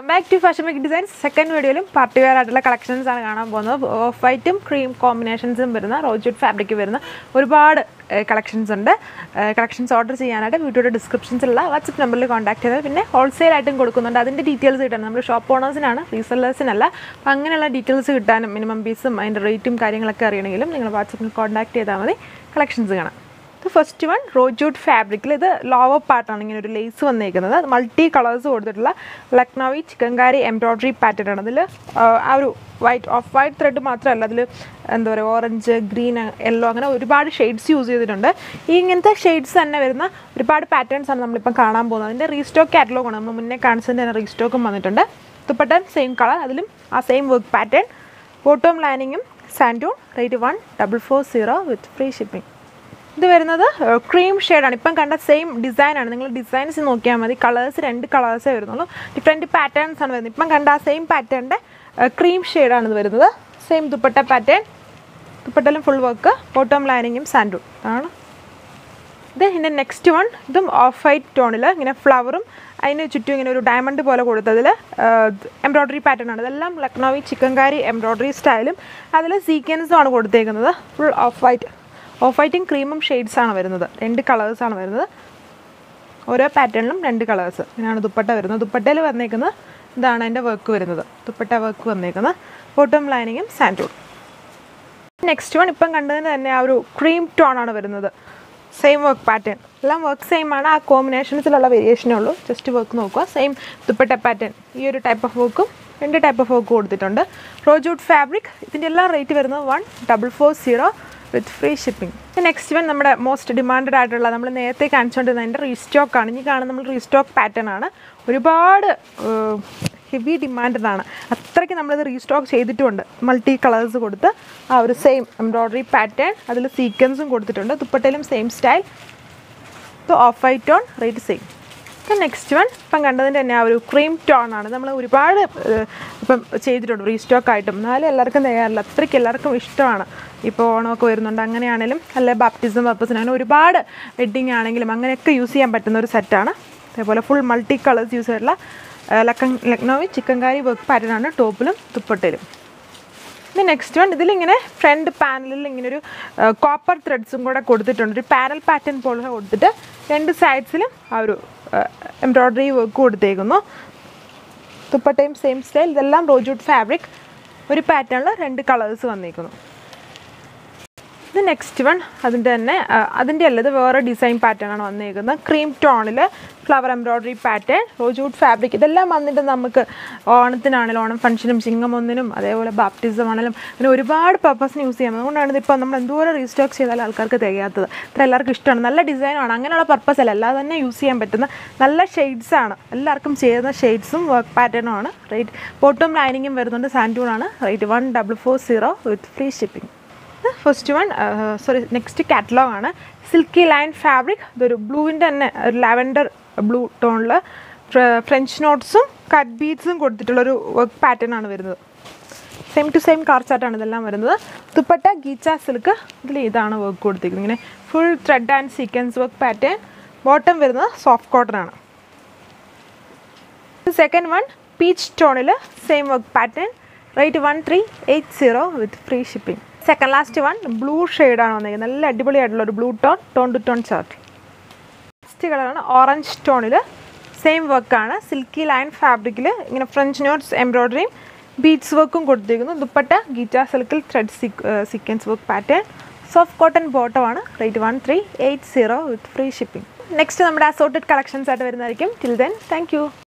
welcome back to fashion make designs second വീഡിയോയിലും party wear ആയിട്ടുള്ള collections ആണ് കാണാൻ പോകുന്നത് ഓഫ് വൈറ്റും ക്രീം കോമ്പിനേഷൻസും വരുന്ന റോജുഡ് ഫാബ്രിക് വരുന്ന ഒരുപാട് കളക്ഷൻസ് ഉണ്ട് കളക്ഷൻസ് ഓർഡർ ചെയ്യാനായിട്ട് വീഡിയോയുടെ ഡിസ്ക്രിപ്ഷൻസിലുള്ള വാട്സപ്പ് നമ്പറിൽ കോൺടാക്ട് ചെയ്താൽ പിന്നെ ഹോൾസെയിൽ ആയിട്ടും കൊടുക്കുന്നുണ്ട് അതിൻ്റെ ഡീറ്റെയിൽസ് കിട്ടാൻ നമ്മൾ ഷോപ്പ് ഓണേഴ്സിനാണ് റീസെല്ലേഴ്സിനല്ല അപ്പോൾ അങ്ങനെയുള്ള ഡീറ്റെയിൽസ് കിട്ടാനും മിനിമം പീസും അതിൻ്റെ റേറ്റും കാര്യങ്ങളൊക്കെ അറിയണമെങ്കിലും നിങ്ങൾ വാട്സപ്പിൽ കോൺടാക്ട് ചെയ്താൽ മതി കളക്ഷൻസ് കാണാം ഇത് ഫസ്റ്റ് വൺ റോജൂട്ട് ഫാബ്രിക്കിൽ ഇത് ലോവർ പാർട്ടാണ് ഇങ്ങനെ ഒരു ലേസ് വന്നേക്കുന്നത് മൾട്ടി കളേഴ്സ് കൊടുത്തിട്ടുള്ള ലക്നൗവി ചിക്കൻകാരി എംബ്രോയ്ഡറി പാറ്റേൺ ആണ് അതിൽ ആ ഒരു വൈറ്റ് ഓഫ് വൈറ്റ് ത്രെഡ് മാത്രമല്ല അതിൽ എന്താ പറയുക ഓറഞ്ച് ഗ്രീൻ യെല്ലോ അങ്ങനെ ഒരുപാട് ഷെയ്ഡ്സ് യൂസ് ചെയ്തിട്ടുണ്ട് ഈ ഇങ്ങനത്തെ ഷെയ്ഡ്സ് തന്നെ വരുന്ന ഒരുപാട് പാറ്റേൺസ് ആണ് നമ്മളിപ്പം കാണാൻ പോകുന്നത് അതിൻ്റെ റീസ്റ്റോക്ക് കാറ്റലോഗാണ് നമ്മൾ മുന്നേ കാണിച്ചതിൻ്റെ തന്നെ റീസ്റ്റോക്കും വന്നിട്ടുണ്ട് ദുപ്പട്ടൻ സെയിം കളർ അതിലും ആ സെയിം വർക്ക് പാറ്റേൺ ബോട്ടോം ലൈനിങ്ങും സാൻഡൂൺ rate one double four zero with free shipping ഇത് വരുന്നത് ക്രീം ഷെയ്ഡാണ് ഇപ്പം കണ്ട സെയിം ഡിസൈനാണ് നിങ്ങൾ ഡിസൈൻസ് നോക്കിയാൽ മതി കളേഴ്സ് രണ്ട് കളേഴ്സേ വരുന്നുള്ളൂ ഡിഫറെൻറ്റ് പാറ്റേൺസ് ആണ് വരുന്നത് ഇപ്പം കണ്ട ആ സെയിം പാറ്റേണിൻ്റെ ക്രീം ഷെയ്ഡാണ് ഇത് വരുന്നത് സെയിം ദുപ്പട്ട പാറ്റേൺ ദുപ്പട്ടയിലും ഫുൾ വർക്ക് ബോട്ടം ലൈനിങ്ങും സാൻഡും ആണ് ഇത് ഇതിൻ്റെ നെക്സ്റ്റ് വൺ ഇതും ഓഫ് വൈറ്റ് ടോണിൽ ഇങ്ങനെ ഫ്ലവറും അതിന് ചുറ്റും ഇങ്ങനെ ഒരു ഡയമണ്ട് പോലെ കൊടുത്തതിൽ എംബ്രോയ്ഡറി പാറ്റേൺ ആണ് ഇതെല്ലാം ലക്നൗവി ചിക്കൻകാരി എംബ്രോയ്ഡറി സ്റ്റൈലും അതിൽ സീക്വൻസും ആണ് കൊടുത്തേക്കുന്നത് ഫുൾ ഓഫ് വൈറ്റ് ഓഫ് വൈറ്റും ക്രീമും ഷെയ്ഡ്സ് ആണ് വരുന്നത് രണ്ട് കളേഴ്സാണ് വരുന്നത് ഓരോ പാറ്റേണിലും രണ്ട് കളേഴ്സ് ഇങ്ങനെയാണ് ദുപ്പട്ട വരുന്നത് ദുപ്പട്ടയിൽ വന്നേക്കുന്നത് ഇതാണ് അതിൻ്റെ വർക്ക് വരുന്നത് ദുപ്പട്ട വർക്ക് വന്നേക്കുന്നത് ബോട്ടം ലൈനിങ്ങും സാൻഡൂൺ നെക്സ്റ്റ് വൺ ഇപ്പം കണ്ടതിന് തന്നെ ആ ഒരു ക്രീം ടോൺ ആണ് വരുന്നത് സെയിം വർക്ക് പാറ്റേൺ എല്ലാം വർക്ക് സെയിം ആണ് ആ കോമ്പിനേഷൻസിലുള്ള വേരിയേഷനേ ഉള്ളൂ ജസ്റ്റ് വർക്ക് നോക്കുക സെയിം ദുപ്പട്ട പാറ്റേൺ ഈ ഒരു ടൈപ്പ് ഓഫ് വർക്കും രണ്ട് ടൈപ്പ് ഓഫ് വർക്ക് കൊടുത്തിട്ടുണ്ട് റോജൂട്ട് ഫാബ്രിക് ഇതിൻ്റെ എല്ലാം റേറ്റ് വരുന്നത് one double four zero with free shipping next one നമ്മുടെ മോസ്റ്റ് ഡിമാൻഡഡ് ആയിട്ടുള്ള നമ്മൾ നേരത്തെ കാണിച്ചുകൊണ്ടിരുന്നതിൻ്റെ റീസ്റ്റോക്ക് ആണ് ഇനി കാണുന്ന നമ്മൾ റീസ്റ്റോക്ക് പാറ്റേൺ ആണ് ഒരുപാട് ഹെവി ഡിമാൻഡഡ് ആണ് അത്രയ്ക്ക് നമ്മളിത് റീസ്റ്റോക്ക് ചെയ്തിട്ടുമുണ്ട് മൾട്ടി കളേഴ്സ് കൊടുത്ത് ആ ഒരു സെയിം എംബ്രോയ്ഡറി പാറ്റേൺ അതിൽ സീക്വൻസും കൊടുത്തിട്ടുണ്ട് ദുപ്പട്ടയിലും സെയിം സ്റ്റൈൽ ഇത് off white tone rate same ഇപ്പം നെക്സ്റ്റ് വൺ ഇപ്പം കണ്ടതിൻ്റെ തന്നെ ആ ഒരു ക്രീം ടോൺ ആണ് നമ്മൾ ഒരുപാട് ഇപ്പം ചെയ്തിട്ടുണ്ട് റീസ്റ്റോക്ക് ആയിട്ടും എന്നാലും എല്ലാവർക്കും തികയാറില്ല അത്രയ്ക്ക് എല്ലാവർക്കും ഇഷ്ടമാണ് ഇപ്പോൾ ഓണമൊക്കെ വരുന്നുണ്ട് അങ്ങനെയാണെങ്കിലും അല്ലെ ബാപ്റ്റിസം പർപ്പസിന് അങ്ങനെ ഒരുപാട് വെഡ്ഡിങ് ആണെങ്കിലും അങ്ങനെയൊക്കെ യൂസ് ചെയ്യാൻ പറ്റുന്ന ഒരു സെറ്റാണ് അതേപോലെ ഫുൾ മൾട്ടി കളേഴ്സ് യൂസ് ചെയ്തിട്ടുള്ള ലക്കൻ ലക്നൗവി ചിക്കൻകാരി വർക്ക് പാറ്റേൺ ആണ് ടോപ്പിലും ദുപ്പട്ടയിലും ഇത് നെക്സ്റ്റ് വൺ ഇതിലിങ്ങനെ ഫ്രണ്ട് പാനലിൽ ഇങ്ങനെ ഒരു കോപ്പർ ത്രെഡ്സും കൂടെ കൊടുത്തിട്ടുണ്ട് ഒരു പാനൽ പാറ്റേൺ പോലെ കൊടുത്തിട്ട് രണ്ട് സൈഡ്സിലും ആ ഒരു എംബ്രോയ്ഡറി വർക്ക് കൊടുത്തേക്കുന്നു ദുപ്പട്ടയും സെയിം സ്റ്റൈൽ ഇതെല്ലാം റോജൂട്ട് ഫാബ്രിക് ഒരു പാറ്റേണിൽ രണ്ട് കളേഴ്സ് വന്നേക്കുന്നു ഇത് നെക്സ്റ്റ് വൺ അതിൻ്റെ തന്നെ അതിൻ്റെ അല്ല ഇത് വേറെ ഡിസൈൻ പാറ്റേൺ ആണ് വന്നേക്കുന്നത് ക്രീം ടോണിൽ ഫ്ലവർ എംബ്രോയ്ഡറി പാറ്റേൺ റോജൂട്ട് ഫാബ്രിക് ഇതെല്ലാം വന്നിട്ട് നമുക്ക് ഓണത്തിനാണെങ്കിലും ഓണം ഫംഗ്ഷനും ചിങ്ങം ഒന്നിനും അതേപോലെ ബാപ്റ്റിസം ആണെങ്കിലും അങ്ങനെ ഒരുപാട് പർപ്പസിന് യൂസ് ചെയ്യാം അതുകൊണ്ടാണ് ഇതിപ്പോൾ നമ്മൾ എന്തോരം റീസ്റ്റോക്ക് ചെയ്താൽ ആൾക്കാർക്ക് തികയാത്തത് ഇത്ര എല്ലാവർക്കും ഇഷ്ടമാണ് നല്ല ഡിസൈനാണ് അങ്ങനെയുള്ള പർപ്പസ് അല്ല അല്ലാതെ തന്നെ യൂസ് ചെയ്യാൻ പറ്റുന്ന നല്ല ഷെയ്ഡ്സ് ആണ് എല്ലാവർക്കും ചെയ്യുന്ന ഷെയ്ഡ്സും വർക്ക് പാറ്റേണും ആണ് റേറ്റ് ബോട്ടും ലൈനിങ്ങും വരുന്നുണ്ട് സാൻഡൂൺ ആണ് rate one double four zero with free shipping first one sorry next catalogue ആണ് സിൽക്കി ലൈൻ ഫാബ്രിക് ഇതൊരു ബ്ലൂവിൻ്റെ തന്നെ ഒരു ലാവൻഡർ ബ്ലൂ ടോണിൽ ഫ്രഞ്ച് നോട്ട്സും കട്ട് ബീഡ്സും കൊടുത്തിട്ടുള്ളൊരു വർക്ക് പാറ്റേൺ ആണ് വരുന്നത് സെയിം ടു സെയിം കാർ ചാർട്ടാണ് ഇതെല്ലാം വരുന്നത് ദുപ്പട്ട ഗീച്ച സിൽക്ക് ഇതിൽ ഇതാണ് വർക്ക് കൊടുത്തിരിക്കുന്നത് ഇങ്ങനെ full thread and sequins work pattern bottom വരുന്നത് സോഫ്റ്റ് കോട്ടൺ ആണ് സെക്കൻഡ് വൺ പീച്ച് ടോണിൽ same work pattern rate one three eight zero with free shipping second last one blue ഷെയ്ഡാണ് വന്നിരിക്കുന്നത് നല്ല അടിപൊളിയായിട്ടുള്ള ഒരു blue tone tone to tone chart next കളറാണ് orange ടോണിൽ സെയിം വർക്കാണ് സിൽക്കി ലൈൻ ഫാബ്രിക്കിൽ ഇങ്ങനെ ഫ്രഞ്ച് നോട്ട്സ് എംബ്രോയ്ഡറിയും ബീഡ്സ് വർക്കും കൊടുത്തിരിക്കുന്നു ദുപ്പട്ട ഗീറ്റ സിൽക്കിൽ thread sequins work pattern soft cotton ബോട്ടമാണ് rate one three eight zero with free shipping next നമ്മുടെ അസോർട്ടഡ് കളക്ഷൻസ് ആയിട്ട് വരുന്നതായിരിക്കും ടിൽ ദെൻ താങ്ക്